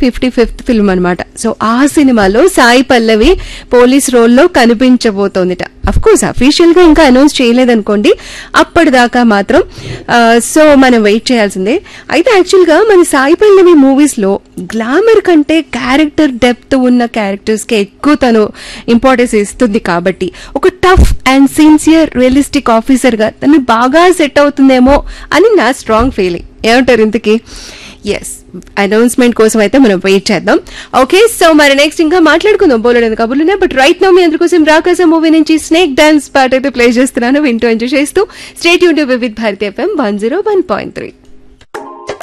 fifty fifth film అనమాట so ఆ సినిమాలో సాయి పల్లవి పోలీస్ రోల్లో కనిపించబోతోందిట అఫ్ కోర్స్ అఫీషియల్ గా ఇంకా అనౌన్స్ చేయలేదనుకోండి అప్పటిదాకా మాత్రం ఆ, సో మనం వెయిట్ చేయాల్సిందే అయితే యాక్చువల్ గా మన సాయి పల్లవి మూవీస్ లో గ్లామర్ కంటే క్యారెక్టర్ డెప్త్ ఉన్న క్యారెక్టర్స్ కి ఎక్కువ తను ఇంపార్టెన్స్ ఇస్తుంది కాబట్టి ఒక tough and sincere realistic officer గా తను బాగా సెట్ అవుతుందేమో అని నా స్ట్రాంగ్ ఫీలింగ్ ఏమంటారు ఇంతకీ ఎస్ అనౌన్స్మెంట్ కోసం అయితే మనం వెయిట్ చేద్దాం ఓకే సో మరి నెక్స్ట్ ఇంకా మాట్లాడుకుందాం బోలెడు కబుర్లునే బట్ రైట్ నో మీ అందరి కోసం రాకాస మూవీ నుంచి స్నేక్ డాన్స్ పార్ట్ అయితే ప్లే చేస్తున్నాను వింటూ ఎంజాయ్ చేస్తూ స్టేట్ యూన్ with Bharati FM one zero one point three